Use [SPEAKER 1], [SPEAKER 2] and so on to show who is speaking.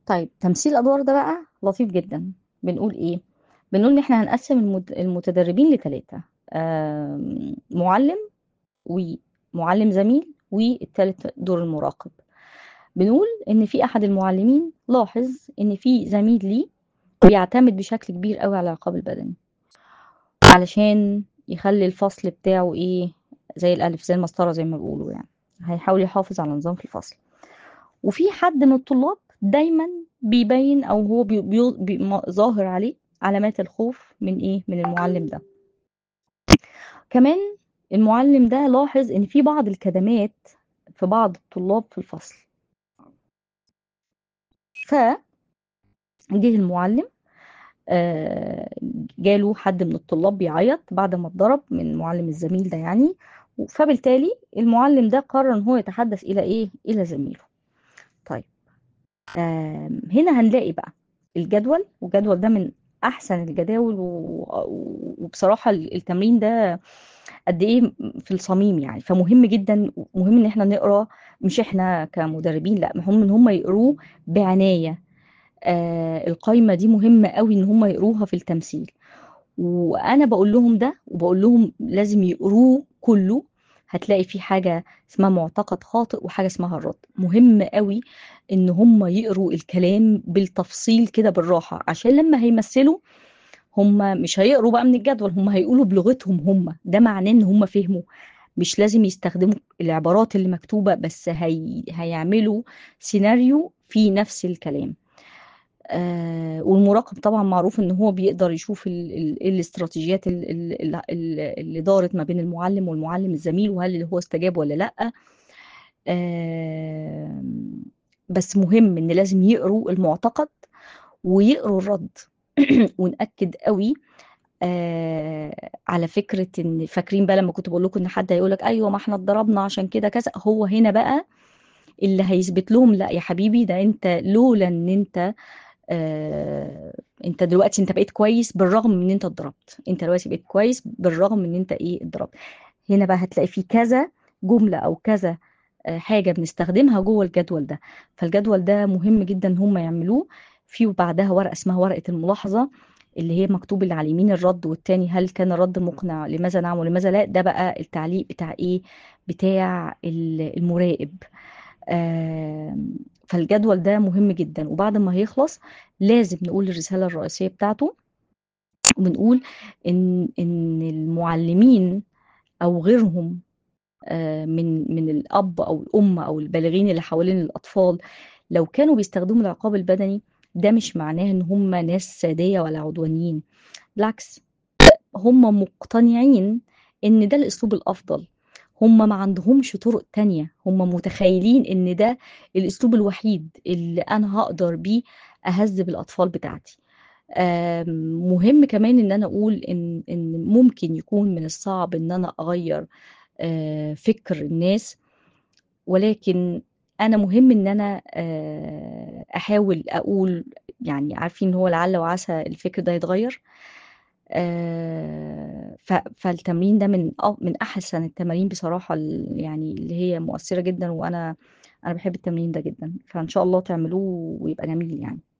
[SPEAKER 1] طيب تمثيل الأدوار ده بقى لطيف جدًا، بنقول إيه، بنقول إن إحنا هنقسّم المت المتدربين ل3 آمم، مُعلِّم ومُعلِّم زميل والتالت دور المراقب. بنقول إن في أحد المُعلِّمين لاحظ إن في زميل ليه بيعتمد بشكل كبير أوي على العقاب البدني. علشان يخلّي الفصل بتاعه إيه، زي الألِف، زي المسطرة زي ما بيقولوا يعني، هيحاول يحافظ على نظام في الفصل. وفي حد من الطلاب دايمًا بيبيّن أو هو بي بيو بي م ظاهر عليه علامات الخوف من إيه، من المُعلِّم ده. كمان المُعلِّم ده لاحظ إن في بعض الكدمات في بعض الطلاب في الفصل. ف جِه المُعلِّم آآ، جاله حد من الطلاب بيعيّط بعد ما اتضرب من مُعلِّم الزميل ده يعني، و فبالتالي المُعلِّم ده قرر إن هو يتحدث إلى إيه، إلى زميله. طيب آمم، هنا هنلاقي بقى الجدول، والجدول ده من أحسن الجداول و وبصراحة ال التمرين ده قد إيه م في الصميم يعني، فمهم جدًا ومهم إن إحنا نقرا مش إحنا كمُدربين لأ، مهم إن هُم يقروه بعناية. آآ، القايمة دي مهمة أوي إن هُم يقروها في التمثيل. وأنا باقول لهم ده وباقول لهم لازم يقروه كُلّه، هتلاقي في حاجة اسمها مُعتقد خاطئ وحاجة اسمها الرَد. مهم أوي إن هُم يقروا الكلام بالتفصيل كده بالراحة، عشان لمّا هيمثّلوا هُم مش هيقروا بقى من الجدول، هُم هيقولوا بلغتهم هُم، ده معناه إن هُم فهموا، مش لازم يستخدموا العبارات اللي مكتوبة، بس هي هيعملوا سيناريو فيه نفس الكلام. آآ، والمراقب طبعًا معروف إن هو بيقدر يشوف ال ال إيه الاستراتيجيات ال ال ال ال اللي دارت ما بين المُعلِّم والمُعلِّم الزميل وهل هو استجاب والّا لأ. آمم، بس مهم إن لازم يقروا المُعتقد ويقروا الرَد. ونأكد أوي آآ، على فكرة إن فاكرين بقى لمّا كنت باقول لكم إن حد هيقول لك أيوه ما إحنا اتضربنا عشان كده كذا، هو هنا بقى اللي هيثبت لهم لأ يا حبيبي ده أنت لولا إن أنت آآ، أنت دلوقتي أنت بقيت كويس بالرغم من إن أنت اتضربت، أنت دلوقتي بقيت كويس بالرغم من إن أنت إيه، اتضربت. هنا بقى هتلاقي في كذا جملة أو كذا آآ، حاجة بنستخدمها جوّه الجدول ده، فالجدول ده مهم جدًا إن هُم يعملوه، في وبعدها ورقة اسمها ورقة الملاحظة، اللي هي مكتوب اللي على اليمين الرَد والتاني هل كان الرَد مقنع، لماذا نعم ولماذا لأ، ده بقى التعليق بتاع إيه، بتاع ال المُراقب. آمم، فالجدول ده مهم جدًا، وبعد ما هيخلص لازم نقول الرسالة الرئيسية بتاعته، وبنقول إن إن المُعلِّمين أو غيرهم آآ، من من الأب أو الأم أو البالغين اللي حوالين الأطفال، لو كانوا بيستخدموا العقاب البدني، ده مش معناه إن هُم ناس سادية ولا عدوانيين، بالعكس هُم مقتنعين إن ده الأسلوب الأفضل، هُم ما عندهمش طُرق تانية، هُم متخيلين إن ده الأسلوب الوحيد اللي أنا هاقدر بيه أهذِّب الأطفال بتاعتي. آمم، مهم كمان إن أنا أقول إن إن ممكن يكون من الصعب إن أنا أغيّر آآ، فكر الناس، ولكن أنا مهم إن أنا آآ، أحاول أقول يعني عارفين هو لعل وعسى الفكر ده يتغيّر؟ آآ، ف فالتمرين ده من أ من أحسن التمارين بصراحة ال يعني اللي هي مؤثرة جدًا، وأنا أنا باحب التمرين ده جدًا، فإن شاء الله تعملوه ويبقى جميل يعني.